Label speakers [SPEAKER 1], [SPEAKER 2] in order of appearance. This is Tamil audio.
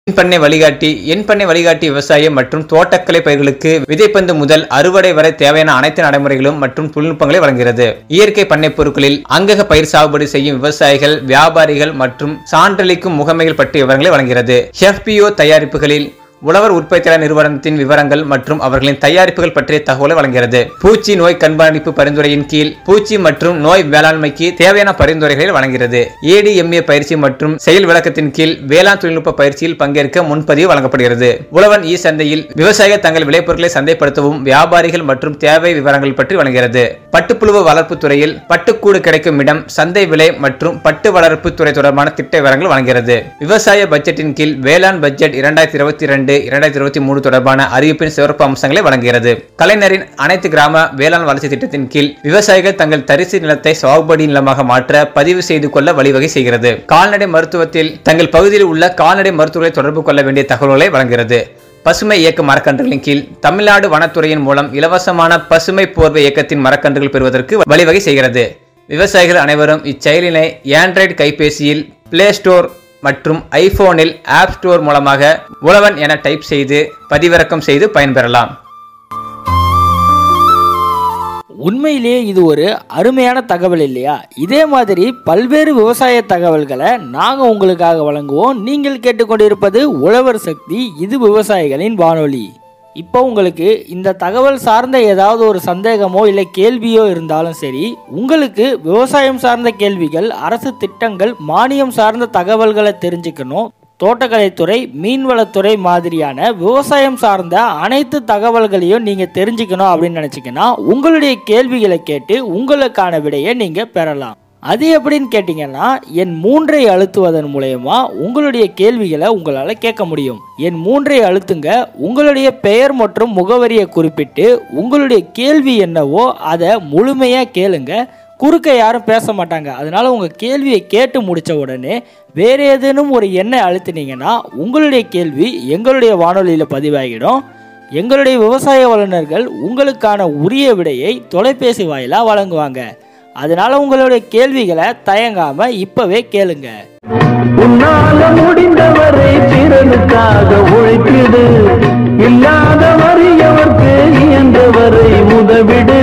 [SPEAKER 1] பண்ணை வழிகாட்டி எண் பண்ணை வழிகாட்டி விவசாயம் மற்றும் தோட்டக்கலை பயிர்களுக்கு விதைப்பந்து முதல் அறுவடை வரை தேவையான அனைத்து நடைமுறைகளும் மற்றும் தொழில்நுட்பங்களை வழங்குகிறது இயற்கை பண்ணை பொருட்களில் அங்கக பயிர் சாகுபடி செய்யும் விவசாயிகள் வியாபாரிகள் மற்றும் சான்றளிக்கும் முகமைகள் பற்றிய விவரங்களை வழங்குகிறது எஃபிஓ தயாரிப்புகளில் உழவர் உற்பத்தியாளர் நிறுவனத்தின் விவரங்கள் மற்றும் அவர்களின் தயாரிப்புகள் பற்றிய தகவலை வழங்குகிறது பூச்சி நோய் கண்காணிப்பு பரிந்துரையின் கீழ் பூச்சி மற்றும் நோய் வேளாண்மைக்கு தேவையான பரிந்துரைகளை வழங்குகிறது ஏடிஎம்ஏ பயிற்சி மற்றும் செயல் விளக்கத்தின் கீழ் வேளாண் தொழில்நுட்ப பயிற்சியில் பங்கேற்க முன்பதிவு வழங்கப்படுகிறது உழவன் இ சந்தையில் விவசாயிகள் தங்கள் விளைபொருட்களை சந்தைப்படுத்தவும் வியாபாரிகள் மற்றும் தேவை விவரங்கள் பற்றி வழங்குகிறது பட்டுப்புழுவு வளர்ப்பு துறையில் பட்டுக்கூடு கிடைக்கும் இடம் சந்தை விலை மற்றும் பட்டு வளர்ப்பு துறை தொடர்பான திட்ட விவரங்கள் வழங்குகிறது விவசாய பட்ஜெட்டின் கீழ் வேளாண் பட்ஜெட் இரண்டாயிரத்தி இருபத்தி இரண்டு இரண்டாயிரத்தி இருபத்தி மூணு தொடர்பான அறிவிப்பின் சிறப்பு அம்சங்களை வழங்குகிறது கலைஞரின் அனைத்து கிராம வேளாண் வளர்ச்சி திட்டத்தின் கீழ் விவசாயிகள் தங்கள் தரிசு நிலத்தை சாகுபடி நிலமாக மாற்ற பதிவு செய்து கொள்ள வழிவகை செய்கிறது கால்நடை மருத்துவத்தில் தங்கள் பகுதியில் உள்ள கால்நடை மருத்துவரை தொடர்பு கொள்ள வேண்டிய தகவல்களை வழங்குகிறது பசுமை இயக்க மரக்கன்றுகளின் கீழ் தமிழ்நாடு வனத்துறையின் மூலம் இலவசமான பசுமை போர்வை இயக்கத்தின் மரக்கன்றுகள் பெறுவதற்கு வழிவகை செய்கிறது விவசாயிகள் அனைவரும் இச்செயலினை ஆண்ட்ராய்டு கைபேசியில் பிளே ஸ்டோர் மற்றும் ஐபோனில் ஆப் ஸ்டோர் மூலமாக உழவன் என டைப் செய்து பதிவிறக்கம் செய்து பயன்பெறலாம்
[SPEAKER 2] உண்மையிலேயே இது ஒரு அருமையான தகவல் இல்லையா இதே மாதிரி பல்வேறு விவசாய தகவல்களை நாங்கள் உங்களுக்காக வழங்குவோம் நீங்கள் கேட்டுக்கொண்டிருப்பது உழவர் சக்தி இது விவசாயிகளின் வானொலி இப்போ உங்களுக்கு இந்த தகவல் சார்ந்த ஏதாவது ஒரு சந்தேகமோ இல்லை கேள்வியோ இருந்தாலும் சரி உங்களுக்கு விவசாயம் சார்ந்த கேள்விகள் அரசு திட்டங்கள் மானியம் சார்ந்த தகவல்களை தெரிஞ்சுக்கணும் தோட்டக்கலைத்துறை மீன்வளத்துறை மாதிரியான விவசாயம் சார்ந்த அனைத்து தகவல்களையும் நீங்கள் தெரிஞ்சுக்கணும் அப்படின்னு நினச்சிங்கன்னா உங்களுடைய கேள்விகளை கேட்டு உங்களுக்கான விடையை நீங்கள் பெறலாம் அது எப்படின்னு கேட்டிங்கன்னா என் மூன்றை அழுத்துவதன் மூலயமா உங்களுடைய கேள்விகளை உங்களால் கேட்க முடியும் என் மூன்றை அழுத்துங்க உங்களுடைய பெயர் மற்றும் முகவரியை குறிப்பிட்டு உங்களுடைய கேள்வி என்னவோ அதை முழுமையாக கேளுங்க குறுக்க யாரும் பேச மாட்டாங்க அதனால உங்கள் கேள்வியை கேட்டு முடித்த உடனே வேறு ஏதேனும் ஒரு எண்ணை அழுத்தினீங்கன்னா உங்களுடைய கேள்வி எங்களுடைய வானொலியில் பதிவாகிடும் எங்களுடைய விவசாய வல்லுநர்கள் உங்களுக்கான உரிய விடையை தொலைபேசி வாயிலாக வழங்குவாங்க அதனால உங்களுடைய கேள்விகளை தயங்காம இப்பவே கேளுங்க
[SPEAKER 3] உன்னால முடிந்தவரை பிறனுக்காக உழைத்திடு இல்லாத வறியவர்க்கு இயன்றவரை உதவிடு